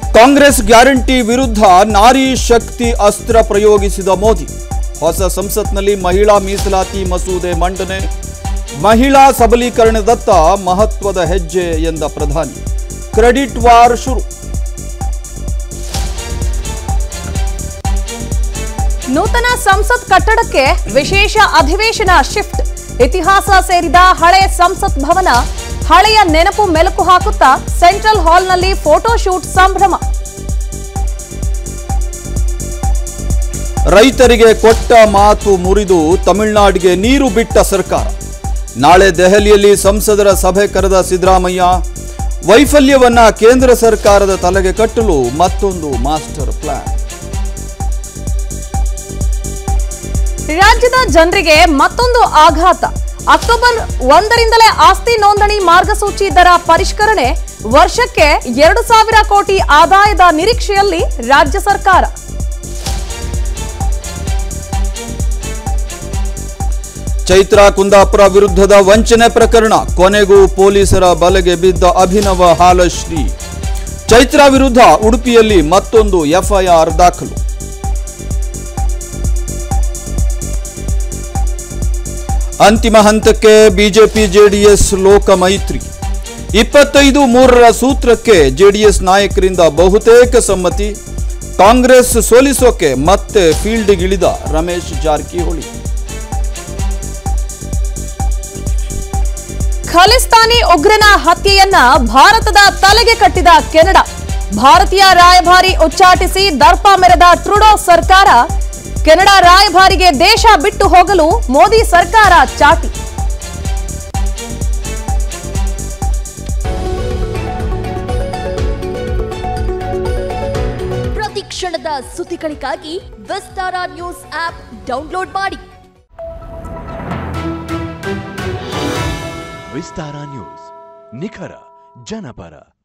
Congress guarantee ವಿರುದ್ಧ ನಾರಿ ಶಕ್ತಿ ಅಸ್ತ್ರ ಪ್ರಯೋಗಿಸಿದ ಮೋದಿ ಹೊಸ ಸಂಸತ್ನಲ್ಲಿ ಮಹಿಳಾ ಮೀಸಲಾತಿ ಮಸೂದೆ ಮಂಡನೆ ಮಹಿಳಾ ಸಬಲೀಕರಣದತ್ತ ಮಹತ್ವದ ಹೆಜ್ಜೆ ಎಂದ ಪ್ರಧಾನಿ ಕ್ರೆಡಿಟ್ ವಾರ್ ಶುರು ನೂತನ ಸಂಸತ್ ಕಟ್ಟಡಕ್ಕೆ ವಿಶೇಷ ಅಧಿವೇಶನ ಶಿಫ್ಟ್ ಇತಿಹಾಸ ಸೇರಿದ ಹಳೆ ಸಂಸತ್ ಭವನ ಹಳೆಯ ನೆನಪು ಮೆಲುಕು ಹಾಕುತ್ತಾ ಸೆಂಟ್ರಲ್ ಹಾಲ್ನಲ್ಲಿ ಫೋಟೋ ಶೂಟ್ ಸಂಭ್ರಮ ರೈತರಿಗೆ ಕೊಟ್ಟ ಮಾತು ಮುರಿದು ತಮಿಳುನಾಡಿಗೆ ನೀರು ಬಿಟ್ಟ ಸರ್ಕಾರ ನಾಳೆ ದೆಹಲಿಯಲ್ಲಿ ಸಂಸದರ ಸಭೆ ಕರೆದ ಸಿದ್ದರಾಮಯ್ಯ ವೈಫಲ್ಯವನ್ನ ಕೇಂದ್ರ ಸರ್ಕಾರದ ತಲೆಗೆ ಕಟ್ಟಲು ಮತ್ತೊಂದು ಮಾಸ್ಟರ್ ಪ್ಲಾನ್ ರಾಜ್ಯದ ಜನರಿಗೆ ಮತ್ತೊಂದು ಆಘಾತ ಅಕ್ಟೋಬರ್ ಒಂದರಿಂದಲೇ ಆಸ್ತಿ ನೋಂದಣಿ ಮಾರ್ಗಸೂಚಿ ದರ ಪರಿಷ್ಕರಣೆ ವರ್ಷಕ್ಕೆ ಎರಡು ಸಾವಿರ ಕೋಟಿ ಆದಾಯದ ನಿರೀಕ್ಷೆಯಲ್ಲಿ ರಾಜ್ಯ ಸರ್ಕಾರ ಚೈತ್ರಾ ಕುಂದಾಪುರ ವಿರುದ್ಧದ ವಂಚನೆ ಪ್ರಕರಣ ಕೊನೆಗೂ ಪೊಲೀಸರ ಬಲೆಗೆ ಬಿದ್ದ ಅಭಿನವ ಹಾಲಶ್ರೀ ಚೈತ್ರಾ ವಿರುದ್ಧ ಉಡುಪಿಯಲ್ಲಿ ಮತ್ತೊಂದು ಎಫ್ಐಆರ್ ದಾಖಲು ಅಂತಿಮ ಹಂತಕ್ಕೆ ಬಿಜೆಪಿ ಜೆಡಿಎಸ್ ಲೋಕ ಮೈತ್ರಿ ಇಪ್ಪತ್ತೈದು ಮೂರರ ಸೂತ್ರಕ್ಕೆ ಜೆಡಿಎಸ್ ನಾಯಕರಿಂದ ಬಹುತೇಕ ಸಮ್ಮತಿ ಕಾಂಗ್ರೆಸ್ ಸೋಲಿಸೋಕೆ ಮತ್ತೆ ಫೀಲ್ಡ್ಗಿಳಿದ ರಮೇಶ್ ಜಾರಕಿಹೊಳಿ ಖಲಿಸ್ತಾನಿ ಉಗ್ರನ ಹತ್ಯೆಯನ್ನ ಭಾರತದ ತಲೆಗೆ ಕಟ್ಟಿದ ಕೆನಡಾ ಭಾರತೀಯ ರಾಯಭಾರಿ ಉಚ್ಚಾಟಿಸಿ ದರ್ಪ ಮೆರೆದ ಟ್ರುಡೋ ಸರ್ಕಾರ ಕೆನಡಾ ರಾಯಭಾರಿಗೆ ದೇಶ ಬಿಟ್ಟು ಹೋಗಲು ಮೋದಿ ಸರ್ಕಾರ ಚಾಟಿ ಪ್ರತಿ ಕ್ಷಣದ ಸುದ್ದಿಗಳಿಗಾಗಿ ವಿಸ್ತಾರ ನ್ಯೂಸ್ ಆಪ್ ಡೌನ್ಲೋಡ್ ಮಾಡಿ ವಿಸ್ತಾರ ನ್ಯೂಸ್ ನಿಖರ ಜನಪರ